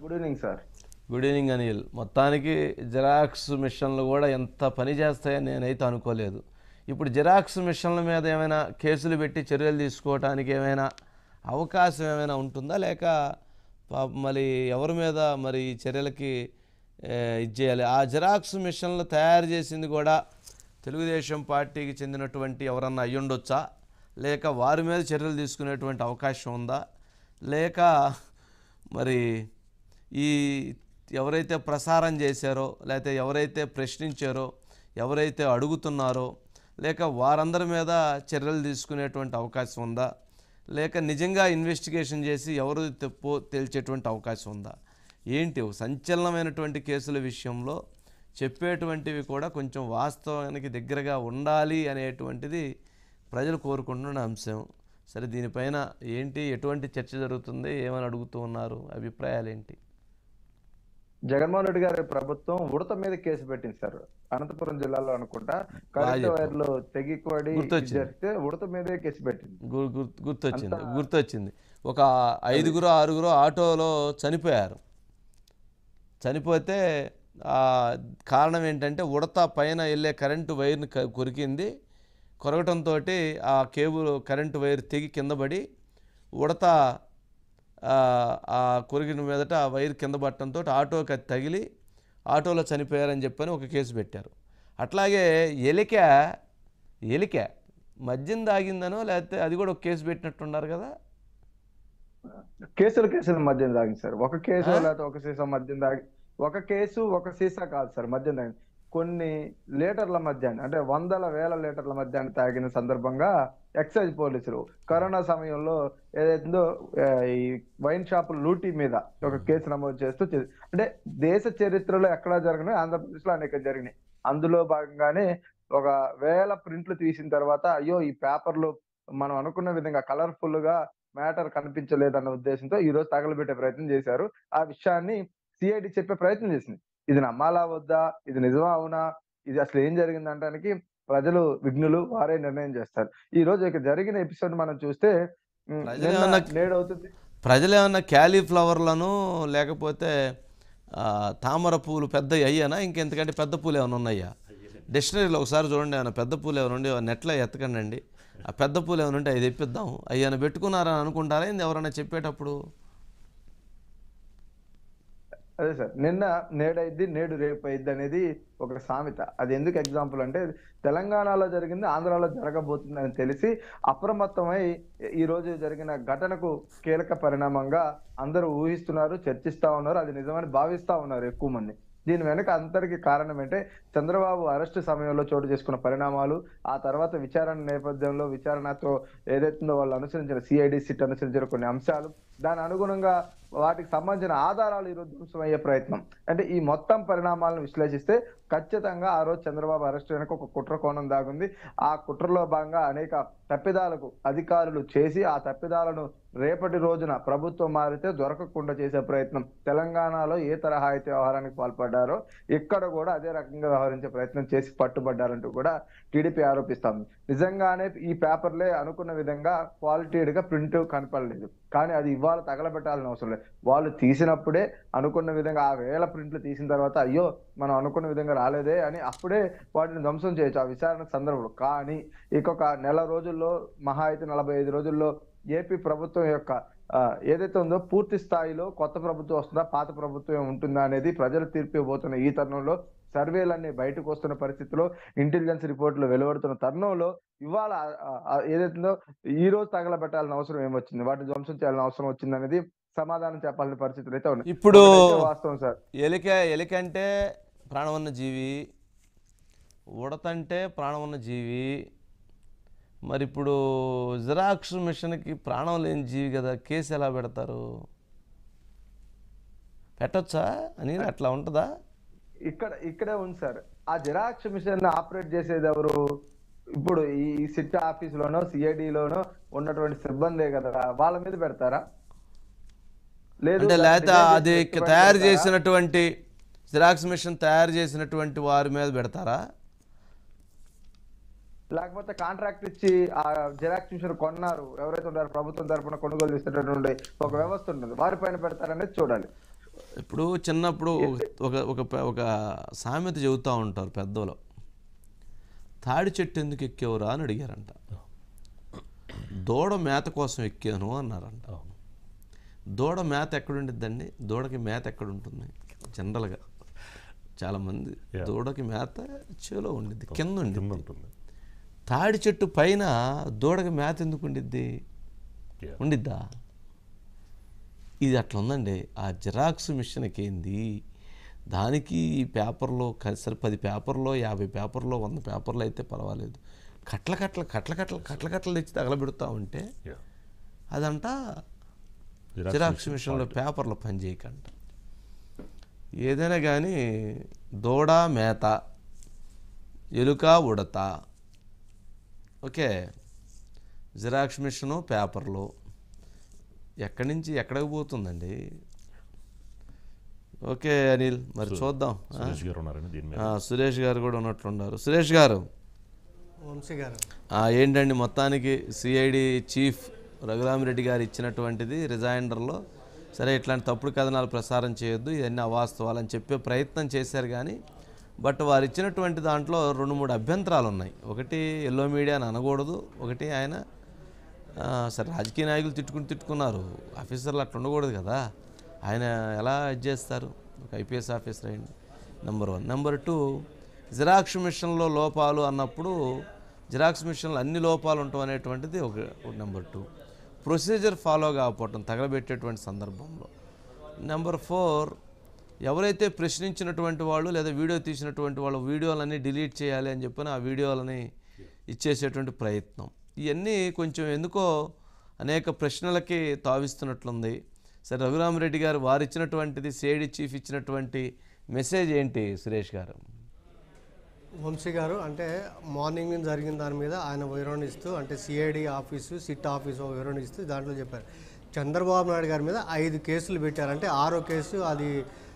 Good evening sir good evening Anil మొత్తానికి Xerox మిషన్లు కూడా ఎంత పని చేస్తాయని నేనైతే అనుకోలేదు ఇప్పుడు జిరాక్స్ మిషన్ల మీద ఏమైనా కేసులు పెట్టి చర్యలు తీసుకోవడానికి ఏమైనా అవకాశం ఏమైనా ఉంటుందా లేక పాప మరి ఎవరి మీద మరి ఈ చర్యలకి ఏ, ఇది చేయాలి ఆ జిరాక్స్ మిషన్లు తయారు చేసింది కూడా తెలుగుదేశం పార్టీకి చెందినటువంటి ఎవరన్నా అయ్యుండొచ్చా లేక వారి మీద చర్యలు తీసుకునేటువంటి అవకాశం ఉందా లేక మరి ఈ ఎవరైతే ప్రసారం చేశారో లేకపోతే ఎవరైతే ప్రశ్నించారో ఎవరైతే అడుగుతున్నారో లేక వారందరి మీద చర్యలు తీసుకునేటువంటి అవకాశం ఉందా లేక నిజంగా ఇన్వెస్టిగేషన్ చేసి ఎవరు తప్పో తేల్చేటువంటి అవకాశం ఉందా ఏంటి ఓ సంచలనమైనటువంటి కేసుల విషయంలో చెప్పేటువంటివి కూడా కొంచెం వాస్తవానికి దగ్గరగా ఉండాలి అనేటువంటిది ప్రజలు కోరుకుంటున్న అంశం సరే దీనిపైన ఏంటి ఎటువంటి చర్చ జరుగుతుంది ఏమని అడుగుతూ ఉన్నారు అభిప్రాయాలు ఏంటి జగన్మోహన్ రెడ్డి గారి ప్రభుత్వం ఉడత మీద కేసు పెట్టింది సార్ అనంతపురం జిల్లాలో అనుకుంటా కరెంట్ చెప్పావు. వైర్లు తెగిపడి గుర్తొచ్చింది. చేస్తే ఉడత మీదే కేసు పెట్టింది గు- గుర్తు గుర్తొచ్చింది గుర్తొచ్చింది ఒక ఐదుగురు ఆరుగురు ఆటోలో చనిపోయారు చనిపోతే ఆ కారణం ఏంటంటే ఉడత పైన వెళ్ళే కరెంటు వైర్ని క- కొరికింది కొరగటంతో ఆ కేబుల్ కరెంటు వైర్ తెగి కింద పడి ఉడత ఆ, ఆ కొరికిన మీదట ఆ వైర్ కింద పట్టడంతో ఆటోకి అది తగిలి ఆటోలో చనిపోయారని చెప్పని ఒక కేసు పెట్టారు అట్లాగే ఎలిక ఎలిక మద్యం తాగిందనో లేకపోతే అది కూడా ఒక కేసు పెట్టినట్టున్నారు కదా కేసులు కేసుల మద్యం తాగింది సార్ ఒక కేసు లేకపోతే ఒక సీసా మద్యం తాగి ఒక కేసు ఒక సీసా కాదు సార్ మద్యం తాగింది కొన్ని లీటర్ల మద్యాన్ని అంటే వందల వేల లీటర్ల మద్యాన్ని తాగిన సందర్భంగా ఎక్సైజ్ పోలీసులు కరోనా సమయంలో ఏదైతుందో ఆ, ఈ వైన్ షాపుల లూటీ మీద ఒక కేసు నమోదు చేస్తూ చే- అంటే దేశ చరిత్రలో ఎక్కడా జరగని ఆంధ్రప్రదేశ్ లో అనేక జరిగినాయి అందులో భాగంగానే ఒక వేల ప్రింట్లు తీసిన తర్వాత అయ్యో ఈ పేపర్లు మనం అనుకున్న విధంగా కలర్ఫుల్ గా మ్యాటర్ కనిపించలేదన్న ఉద్దేశంతో ఈ రోజు తగలబెట్టే ప్రయత్నం చేశారు ఆ విషయాన్ని సిఐడి చెప్పే ప్రయత్నం చేసింది ఇది నమ్మాలా వద్దా ఇది నిజమా అవునా ఇది అసలు ఏం జరిగింది అనడానికి ప్రజలు విఘ్నులు వారే నిర్ణయం చేస్తారు ఈ రోజు ఇక జరిగిన ఎపిసోడ్ మనం చూస్తే ఉమ్, ప్రజలు నిన్న ఏమన్నా- నేడు అవుతుంది ప్రజలు ఏమన్నా క్యాలీఫ్లవర్లను లేకపోతే ఆ, తామర పూలు పెద్ద అయ్యానా ఇంకెంతకంటే పెద్ద పూలు ఏమైనా ఉన్నాయా డిక్షనరీలో ఒకసారి చూడండి ఏమైనా పెద్ద పూలు ఏమైనా ఉండి నెట్లో ఎత్తకండి అండి ఆ పెద్ద పూలు ఏమైనా ఉంటే అవి తెప్పిద్దాం అయ్యాన పెట్టుకున్నారని అనుకుంటారా ఏంది ఎవరైనా చెప్పేటప్పుడు అదే సార్ నిన్న నేడైద్ది నేడు రేపు అయింది అనేది ఒక సామెత అది ఎందుకు ఎగ్జాంపుల్ అంటే తెలంగాణలో జరిగింది ఆంధ్రాలో జరగబోతుంది అని తెలిసి అప్రమత్తమై ఈ రోజు జరిగిన ఘటనకు కీలక పరిణామంగా అందరూ ఊహిస్తున్నారు చర్చిస్తా ఉన్నారు అది నిజమని భావిస్తా ఉన్నారు ఎక్కువ మంది దీని వెనుక అంతరికి కారణం ఏంటంటే చంద్రబాబు అరెస్టు సమయంలో చోటు చేసుకున్న పరిణామాలు ఆ తర్వాత విచారణ నేపథ్యంలో విచారణతో ఏదైతుందో వాళ్ళు అనుసరించిన సిఐడి సిట్ అనుసరించిన కొన్ని అంశాలు దాని అనుగుణంగా వాటికి సంబంధించిన ఆధారాలు ఈరోజు ధ్వంసమయ్యే ప్రయత్నం అంటే ఈ మొత్తం పరిణామాలను విశ్లేషిస్తే ఖచ్చితంగా ఆ రోజు చంద్రబాబు అరెస్ట్ వెనక ఒక కుట్ర కోణం దాగుంది ఆ కుట్రలో భాగంగా అనేక తప్పిదాలకు అధికారులు చేసి ఆ తప్పిదాలను రేపటి రోజున ప్రభుత్వం మారితే దొరకకుండా చేసే ప్రయత్నం తెలంగాణలో ఏ తరహా అయితే వ్యవహారానికి పాల్పడ్డారో ఇక్కడ కూడా అదే రకంగా వ్యవహరించే ప్రయత్నం చేసి పట్టుబడ్డారంటూ కూడా టీడీపీ ఆరోపిస్తాంది నిజంగానే ఈ పేపర్లే అనుకున్న విధంగా క్వాలిటీడ్ గా ప్రింట్ కనపడలేదు కానీ అది ఇవాళ తగలబెట్టాలని అవసరం లేదు వాళ్ళు తీసినప్పుడే అనుకున్న విధంగా ఆ వేల ప్రింట్లు తీసిన తర్వాత అయ్యో మనం అనుకున్న విధంగా రాలేదే అని అప్పుడే వాటిని ధ్వంసం చేయొచ్చు ఆ విచారణ సందర్భంలో కానీ ఇంకొక నెల రోజుల్లో మహా అయితే నలభై ఐదు రోజుల్లో ఏపీ ప్రభుత్వం యొక్క ఆ, ఏదైతే ఉందో పూర్తి స్థాయిలో కొత్త ప్రభుత్వం వస్తుందా పాత ప్రభుత్వం ఉంటుందా అనేది ప్రజలు తీర్పు ఇవ్వబోతున్న ఈ తరుణంలో సర్వేలన్నీ బయటకు వస్తున్న పరిస్థితిలో ఇంటెలిజెన్స్ రిపోర్టులు వెలువడుతున్న తరుణంలో ఇవాళ ఆ, ఆ, ఏదైతుందో ఈ రోజు తగలబెట్టాల్సిన అవసరం ఏమొచ్చింది వాటిని ధ్వంసం చేయాల్సిన అవసరం వచ్చింది అనేది సమాధానం చెప్పాల్సిన పరిస్థితులు అయితే ఉన్నాయి ఇప్పుడు ఒకటైతే వాస్తవం సార్ ఎలిక ఎలిక అంటే ప్రాణం ఉన్న జీవి ఉడతంటే ప్రాణం ఉన్న జీవి మరి ఇప్పుడు జిరాక్స్ మిషన్కి ప్రాణం లేని జీవి కదా కేసు ఎలా పెడతారు పెట్టొచ్చా అని అట్లా ఉంటుందా ఇక్కడ ఇక్కడే ఉంది సార్ ఆ జిరాక్స్ మిషన్ ఆపరేట్ చేసేది ఎవరు ఇప్పుడు ఈ సిట్ ఆఫీస్ లోనో సిఐడి లోనో ఉన్నటువంటి సిబ్బందే కదా వాళ్ళ మీద పెడతారా లేదు అంటే దాన్ని లేకపోతే design అది చేసి పెట్టుబడి తయారు పెడతారా? చేసినటువంటి జిరాక్స్ మిషన్ తయారు చేసినటువంటి వారి మీద పెడతారా లేకపోతే కాంట్రాక్ట్ ఇచ్చి ఆ జిరాక్స్ మిషన్ కొన్నారు ఎవరైతే ఉన్నారో ప్రభుత్వం తరపున కొనుగోలు చేసేటటువంటి ఒక వ్యవస్థ ఉంటుంది వారి పైన పెడతారనేది చూడాలి ఇప్పుడు చిన్నప్పుడు ఒక ఒక పె- ఒక సామెత చెబుతూ ఉంటారు పెద్దలు తాడి చెట్టు ఎందుకు ఎక్కేవరా అని అడిగారంట దూడ మేత కోసం ఎక్కాను అన్నారంట దూడ మేత ఎక్కడుండిద్దండి దూడకి మేత ఎక్కడ ఉంటుంది జనరల్గా చాలామంది దూడకి మేత చేలో ఉండిద్ది కింద ఉండిద్ది కింద ఉంటుంది తాడి చెట్టు పైన దూడకి మేత ఎందుకు ఉండిద్ది Yeah. ఉండిద్దా ఇది అట్లా ఉందండి ఆ జిరాక్స్ మిషన్కి ఏంది దానికి ఈ పేపర్లో క- సరే పది పేపర్లో యాభై పేపర్లో వంద పేపర్లో అయితే పర్వాలేదు కట్ల కట్ల కట్ల కట్ల కట్ల కట్టలు తెచ్చి తగలబెడతా ఉంటే Yeah. అదంట Xerox జిరాక్స్ మిషన్లో పేపర్లో పనిచేయకంట ఏదైనా కానీ దూడ మేత ఎలుక ఉడత ఓకే జిరాక్స్ మిషను పేపర్లు ఎక్కడి నుంచి ఎక్కడికి పోతుందండి ఓకే అనిల్ మరి చూద్దాం ఆ? సురేష్ గారు ఉన్నారండి దీని మీద ఆ, సురేష్ గారు కూడా ఉన్నట్లున్నారు సురేష్ గారు వంశీ గారు ఆ, ఏంటండి మొత్తానికి సిఐడి చీఫ్ రఘురామిరెడ్డి గారు ఇచ్చినటువంటిది రిజైండర్లో సరే ఇట్లాంటి తప్పుడు కథనాలు ప్రసారం చేయొద్దు ఇవన్నీ అవాస్తవాలు అని చెప్పే ప్రయత్నం చేశారు కానీ బట్ వారు ఇచ్చినటువంటి దాంట్లో రెండు మూడు అభ్యంతరాలు ఉన్నాయి ఒకటి ఎల్లో మీడియా అని అనకూడదు ఒకటి ఆయన ఆ, సరే రాజకీయ నాయకులు తిట్టుకుని తిట్టుకున్నారు ఆఫీసర్లు అట్లా ఉండకూడదు కదా ఆయన ఎలా ఇది చేస్తారు ఒక ఐపీఎస్ ఆఫీసర్ అయ్యండి number one number two Xerox మిషన్లో లోపాలు అన్నప్పుడు జిరాక్స్ మిషన్లో అన్ని లోపాలు ఉండటం అనేటువంటిది ఒక నెంబర్ టూ ప్రొసీజర్ ఫాలో కాకపోవటం తగలబెట్టేటువంటి సందర్భంలో నెంబర్ ఫోర్ ఎవరైతే ప్రశ్నించినటువంటి వాళ్ళు లేదా వీడియో తీసినటువంటి వాళ్ళు వీడియోలన్నీ డిలీట్ చేయాలి అని చెప్పని ఆ వీడియోలని ఇచ్చేసేటువంటి ప్రయత్నం ఇవన్నీ కొంచెం ఎందుకో అనేక ప్రశ్నలకి తావిస్తున్నట్లుంది సరే రఘురామరెడ్డి గారు వారు ఇచ్చినటువంటిది సేడి చీఫ్ ఇచ్చినటువంటి మెసేజ్ ఏంటి సురేష్ గారు వంశీ గారు అంటే మార్నింగ్ నుంచి జరిగిన దాని మీద ఆయన వివరణ ఇస్తూ అంటే సిఐడి ఆఫీసు సిట్ ఆఫీసు వివరణ ఇస్తూ దాంట్లో చెప్పారు చంద్రబాబు నాయుడు గారి మీద ఐదు కేసులు పెట్టారు అంటే ఆరో కేసు అది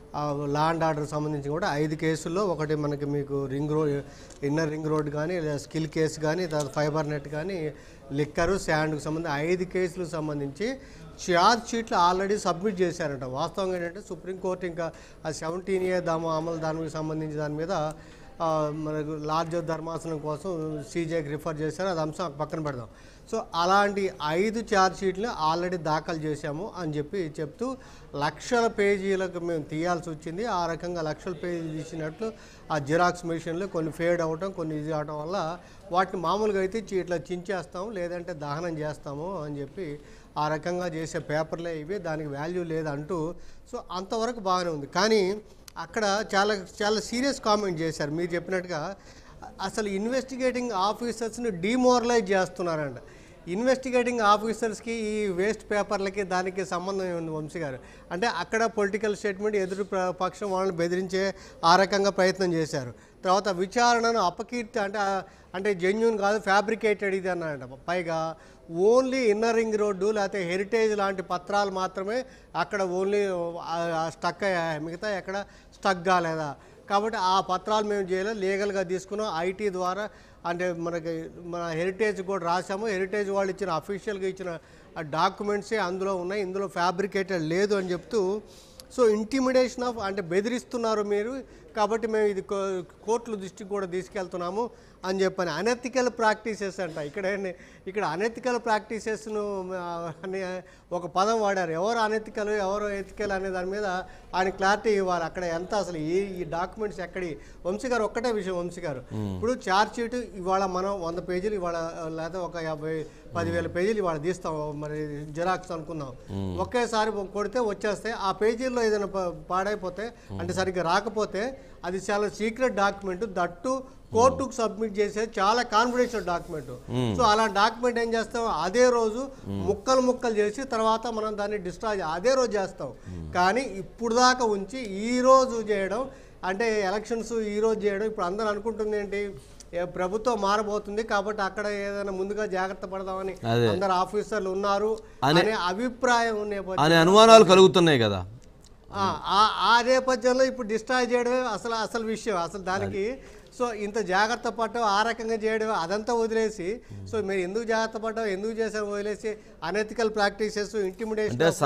లా అండ్ ఆర్డర్ సంబంధించి కూడా ఐదు కేసుల్లో ఒకటి మనకి మీకు ring road inner ring road కానీ లేదా స్కిల్ కేసు కానీ తర్వాత ఫైబర్ నెట్ కానీ లిక్కరు శాండ్కి సంబంధించి ఐదు కేసులకు సంబంధించి ఛార్జ్ షీట్లు ఆల్రెడీ సబ్మిట్ చేశారంట వాస్తవంగా ఏంటంటే సుప్రీంకోర్టు ఇంకా ఆ సెవెంటీన్ ఏ దామ అమలు దానికి సంబంధించి దాని మీద ఆ, మనకు లార్జ్ ధర్మాసనం కోసం సీజేకి రిఫర్ చేశారు అది అంశం పక్కన పెడదాం సో అలాంటి ఐదు ఛార్జ్ షీట్లు ఆల్రెడీ దాఖలు చేశాము అని చెప్పి చెప్తూ లక్షల పేజీలకు మేము తీయాల్సి వచ్చింది ఆ రకంగా లక్షల పేజీలు తీసినట్లు ఆ జిరాక్స్ మెషిన్లు కొన్ని ఫేడ్ అవ్వటం కొన్ని ఇది అవడం వల్ల వాటిని మామూలుగా అయితే చి- ఇట్లా చించేస్తాము లేదంటే దహనం చేస్తాము అని చెప్పి ఆ రకంగా చేసే పేపర్లే ఇవి దానికి వాల్యూ లేదంటూ సో అంతవరకు బాగానే ఉంది కానీ అక్కడ చాలా చాలా సీరియస్ కామెంట్ చేశారు మీరు చెప్పినట్టుగా అసలు ఇన్వెస్టిగేటింగ్ ఆఫీసర్స్ని డిమోరలైజ్ చేస్తున్నారంట ఇన్వెస్టిగేటింగ్ ఆఫీసర్స్కి ఈ వేస్ట్ పేపర్లకి దానికి సంబంధం ఉంది వంశీ గారు అంటే అక్కడ పొలిటికల్ స్టేట్మెంట్ ఎదురు ప్ర- పక్షం వాళ్ళని బెదిరించే ఆ రకంగా ప్రయత్నం చేశారు తర్వాత విచారణను అపకీర్తి అంటే ఆ- అంటే జెన్యున్ కాదు ఫ్యాబ్రికేటెడ్ ఇది అన్నారంట పైగా ఓన్లీ ఇన్నర్ రింగ్ రోడ్డు లేకపోతే హెరిటేజ్ లాంటి పత్రాలు మాత్రమే అక్కడ ఓన్లీ స్టక్ అయ్యాయి మిగతా ఎక్కడ స్టక్ కాలేదా కాబట్టి ఆ పత్రాలు మేము చేయలేదు లీగల్గా తీసుకున్నాం ఐటీ ద్వారా అంటే మనకి మన హెరిటేజ్ కూడా రాసాము హెరిటేజ్ వాళ్ళు ఇచ్చిన అఫీషియల్గా ఇచ్చిన ఆ డాక్యుమెంట్సే అందులో ఉన్నాయి ఇందులో ఫ్యాబ్రికేటెడ్ లేదు అని చెప్తూ సో ఇంటిమిడేషన్ ఆఫ్ అంటే బెదిరిస్తున్నారు మీరు కాబట్టి మేము ఇది కో- కోర్టుల దృష్టికి కూడా తీసుకెళ్తున్నాము అని చెప్పని అనెథికల్ ప్రాక్టీసెస్ అంట ఇక్కడ ఏంటి- ఇక్కడ అనెథికల్ ప్రాక్టీసెస్ను అని ఒక పదం వాడారు ఎవరు అనెథికల్ ఎవరు ఎథికల్ అనే దాని మీద ఆయన క్లారిటీ ఇవ్వాలి అక్కడ ఎంత అసలు ఈ ఈ డాక్యుమెంట్స్ ఎక్కడి వంశీ గారు ఒక్కటే విషయం వంశీ గారు ఇప్పుడు ఛార్జ్ షీట్ ఇవాళ మనం వంద పేజీలు ఇవాళ లేదా ఒక యాభై పదివేల పేజీలు ఇవాళ తీస్తాం మరి జిరాక్స్ అనుకుందాం ఒకేసారి కొడితే వచ్చేస్తే ఆ పేజీల్లో ఏదైనా ప- పాడైపోతే అంటే సరిగ్గా రాకపోతే అది చాలా సీక్రెట్ డాక్యుమెంట్ దట్టు కోర్టుకు సబ్మిట్ చేసే చాలా కాన్ఫిడెన్షియల్ డాక్యుమెంట్ సో అలా డాక్యుమెంట్ ఏం చేస్తాం అదే రోజు ముక్కలు ముక్కలు చేసి తర్వాత మనం దాన్ని డిస్ట్రాయ్ అదే రోజు చేస్తాం కానీ ఇప్పుడు దాకా ఉంచి ఈ రోజు చేయడం అంటే ఎలక్షన్స్ ఈ రోజు చేయడం ఇప్పుడు అందరూ అనుకుంటుంది ఏంటి ఏ ప్రభుత్వం మారబోతుంది కాబట్టి అక్కడ ఏదైనా ముందుగా జాగ్రత్త పడదామని అదే. అందరు ఆఫీసర్లు ఉన్నారు అనే- అనే అభిప్రాయం నేపథ్యం అనే అనుమానాలు కలుగుతున్నాయి కదా ఆ, ఆ- ఆ నేపథ్యంలో ఇప్పుడు డిస్ట్రాయ్ చేయడమే అసలు అసలు విషయం అసలు దానికి సో ఇంత జాగ్రత్త పడటం ఆ రకంగా చేయడం అదంతా వదిలేసి సో మీరు ఎందుకు జాగ్రత్త పడ్డాం ఎందుకు చేసాం వదిలేసి అనెథికల్ ప్రాక్టీసెస్ ఇంటిమిడేషన్ అంటే స-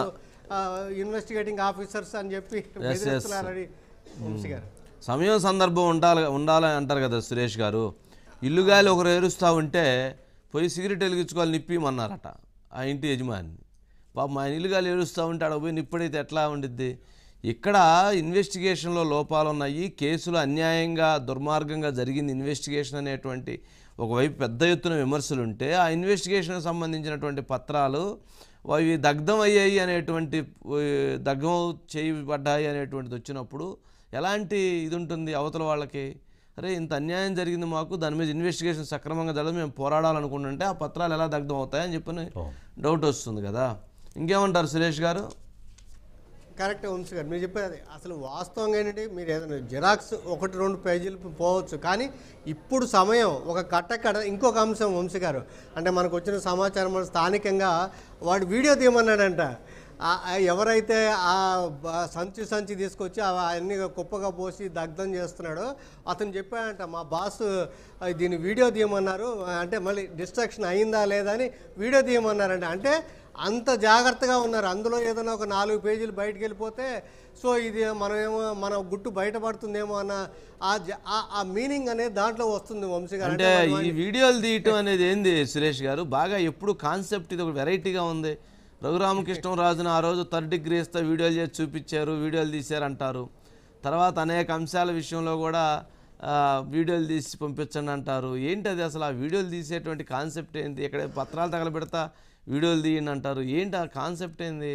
ఇన్వెస్టిగేటింగ్ ఆఫీసర్స్ అని చెప్పి బెదిరిస్తున్నారని వంశీ గారు సమయం సందర్భం ఉండాలి ఉండాలని అంటారు కదా సురేష్ గారు ఇల్లు గాలి ఒకరు ఏరుస్తూ ఉంటే పోయి సిగరెట్ వెలిగించుకోవాలి నిప్పిమన్నారట ఆ ఇంటి యజమాని పాపం ఆయన ఇల్లు గాలి ఏరుస్తూ ఉంటే అక్కడ పోయి నిప్పుడైతే ఎట్లా ఉండిద్ది ఇక్కడ ఇన్వెస్టిగేషన్లో లోపాలు ఉన్నాయి కేసులు అన్యాయంగా దుర్మార్గంగా జరిగింది ఇన్వెస్టిగేషన్ అనేటువంటి ఒకవైపు పెద్ద ఎత్తున విమర్శలు ఉంటే ఆ ఇన్వెస్టిగేషన్కి సంబంధించినటువంటి పత్రాలు అవి దగ్ధం అయ్యాయి అనేటువంటి ఉ, దగ్ధం చేయబడ్డాయి అనేటువంటిది వచ్చినప్పుడు ఎలాంటి ఇది ఉంటుంది అవతల వాళ్ళకి అరే ఇంత అన్యాయం జరిగింది మాకు దాని మీద ఇన్వెస్టిగేషన్ సక్రమంగా జరగదు మేము పోరాడాలనుకుంటుంటే ఆ పత్రాలు ఎలా దగ్ధం అవుతాయని చెప్పని డౌట్ వస్తుంది కదా ఇంకేమంటారు సురేష్ గారు కరెక్ట్ వంశీ గారు మీరు చెప్పేది అసలు వాస్తవంగా ఏంటంటే మీరు ఏదైనా జిరాక్స్ ఒకటి రెండు పేజీలు పోవచ్చు కానీ ఇప్పుడు సమయం ఒక కట్టకడ ఇంకొక అంశం వంశీ గారు అంటే మనకు వచ్చిన సమాచారం మన స్థానికంగా వాడు వీడియో తీయమన్నాడంట ఆ- ఆ ఎవరైతే ఆ బ- సంచి సంచి తీసుకొచ్చి ఆ- అన్ని కుప్పగా పోసి దగ్ధం చేస్తున్నాడో అతను చెప్పాడంట మా బాస్ ఆ, దీన్ని వీడియో తీయమన్నారు అంటే మళ్ళీ డిస్ట్రాక్షన్ అయిందా లేదా అని వీడియో తీయమన్నారంట అంటే అంత జాగ్రత్తగా ఉన్నారు అందులో ఏదైనా ఒక నాలుగు పేజీలు బయటకు వెళ్ళిపోతే సో ఇది మనమేమో మన గుట్టు బయటపడుతుందేమో అన్న ఆ జ- ఆ- ఆ మీనింగ్ అనేది దాంట్లో వస్తుంది వంశీ గారు అంటే ఈ వీడియోలు తీయటం అనేది ఏంది సురేష్ గారు బాగా ఎప్పుడు కాన్సెప్ట్ ఇది ఒక వెరైటీగా ఉంది రఘురామకృష్ణరాజును ఆ రోజు థర్డ్ డిగ్రీ ఇస్తే వీడియోలు చేసి చూపించారు వీడియోలు తీశారంటారు తర్వాత అనేక అంశాల విషయంలో కూడా ఆ, వీడియోలు తీసి పంపించండి అంటారు ఏంటి అది అసలు ఆ వీడియోలు తీసేటువంటి కాన్సెప్ట్ ఏంటి ఇక్కడ పత్రాలు తగలబెడతా వీడియోలు తీయండి అంటారు ఏంటి ఆ కాన్సెప్ట్ ఏంది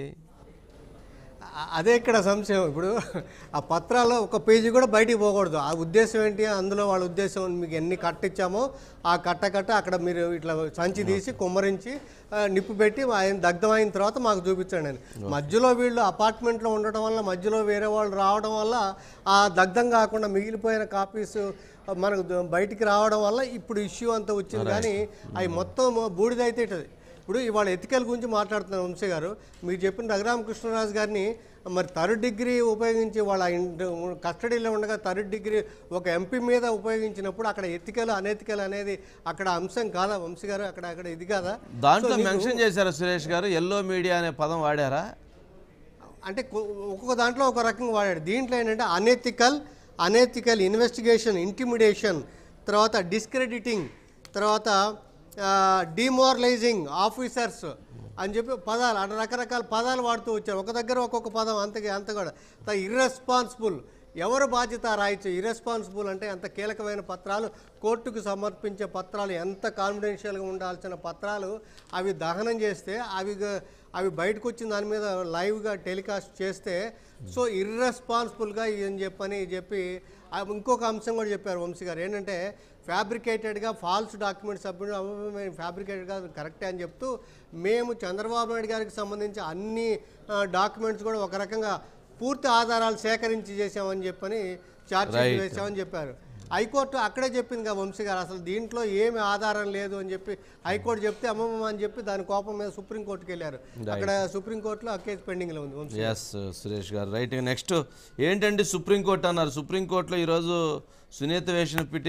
ఆ- అదే ఇక్కడ సంశయం ఇప్పుడు ఆ పత్రాల్లో ఒక పేజీ కూడా బయటికి పోకూడదు ఆ ఉద్దేశం ఏంటి అందులో వాళ్ళ ఉద్దేశం మీకు ఎన్ని కట్ట ఇచ్చామో ఆ కట్ట కట్ట అక్కడ మీరు ఇట్లా సంచి తీసి కుమ్మరించి ఆ, నిప్పు పెట్టి ఆయన దగ్ధమైన తర్వాత మాకు చూపించండి అని మధ్యలో వీళ్ళు అపార్ట్మెంట్లో ఉండటం వల్ల మధ్యలో వేరే వాళ్ళు రావడం వల్ల ఆ దగ్ధం కాకుండా మిగిలిపోయిన కాపీస్ మనకు ద- బయటికి రావడం వల్ల ఇప్పుడు ఇష్యూ అంతా వచ్చింది కానీ అవి మొత్తం బూడిదైతే ఇటది ఇప్పుడు ఇవాళ ఎథికల్ గురించి మాట్లాడుతున్నారు వంశీ గారు మీరు చెప్పిన రఘురామకృష్ణరాజు గారిని మరి థర్డ్ డిగ్రీ ఉపయోగించి వాళ్ళ ఇంట కస్టడీలో ఉండగా థర్డ్ డిగ్రీ ఒక ఎంపీ మీద ఉపయోగించినప్పుడు అక్కడ ఎథికల్ అనెథికల్ అనేది అక్కడ అంశం కాదా వంశీ గారు అక్కడ అక్కడ ఇది కాదా దాంట్లో మెన్షన్ చేశారా సురేష్ గారు ఎల్లో మీడియా అనే పదం వాడారా అంటే కొ- ఒక్కొక్క దాంట్లో ఒక రకంగా వాడాడు దీంట్లో ఏంటంటే అనెథికల్ అనెథికల్ ఇన్వెస్టిగేషన్ ఇంటిమిడేషన్ తర్వాత డిస్క్రెడిటింగ్ తర్వాత డిమోరలైజింగ్ ఆఫీసర్స్ అని చెప్పి పదాలు అంటే రకరకాల పదాలు వాడుతూ వచ్చారు ఒక దగ్గర ఒక్కొక్క పదం అంతగా అంత కూడా ఇర్రెస్పాన్సిబుల్ ఎవరు బాధ్యత రాయొచ్చు ఇర్రెస్పాన్సిబుల్ అంటే అంత కీలకమైన పత్రాలు కోర్టుకు సమర్పించే పత్రాలు ఎంత కాన్ఫిడెన్షియల్గా ఉండాల్సిన పత్రాలు అవి దహనం చేస్తే అవి గ- అవి బయటకు వచ్చిన దాని మీద లైవ్గా టెలికాస్ట్ చేస్తే సో ఇర్రెస్పాన్సిబుల్గా అని చెప్పని చెప్పి ఆ ఇంకొక అంశం కూడా చెప్పారు వంశీ గారు ఏంటంటే ఫ్యాబ్రికేటెడ్గా ఫాల్స్ డాక్యుమెంట్స్ సబ్మిట్ మేము ఫ్యాబ్రికేటెడ్గా కరెక్టే అని చెప్తూ మేము చంద్రబాబు నాయుడు గారికి సంబంధించి అన్ని డాక్యుమెంట్స్ కూడా ఒక రకంగా పూర్తి ఆధారాలు సేకరించి చేసామని చెప్పని ఛార్జ్ షీట్ వేసామని చెప్పారు హైకోర్టు అక్కడే చెప్పింది కదా వంశీ గారు అసలు దీంట్లో ఏమి ఆధారం లేదు అని చెప్పి హైకోర్టు చెప్తే అమ్మమ్మ అని చెప్పి దాని కోపం మీద సుప్రీంకోర్టుకి వెళ్ళారు అక్కడ సుప్రీంకోర్టులో ఆ కేసు పెండింగ్లో ఉంది వంశీ ఎస్ సురేష్ గారు రైట్ నెక్స్ట్ ఏంటంటే సుప్రీంకోర్టు అన్నారు సుప్రీంకోర్టులో ఈరోజు సునీత వేసిన పిటి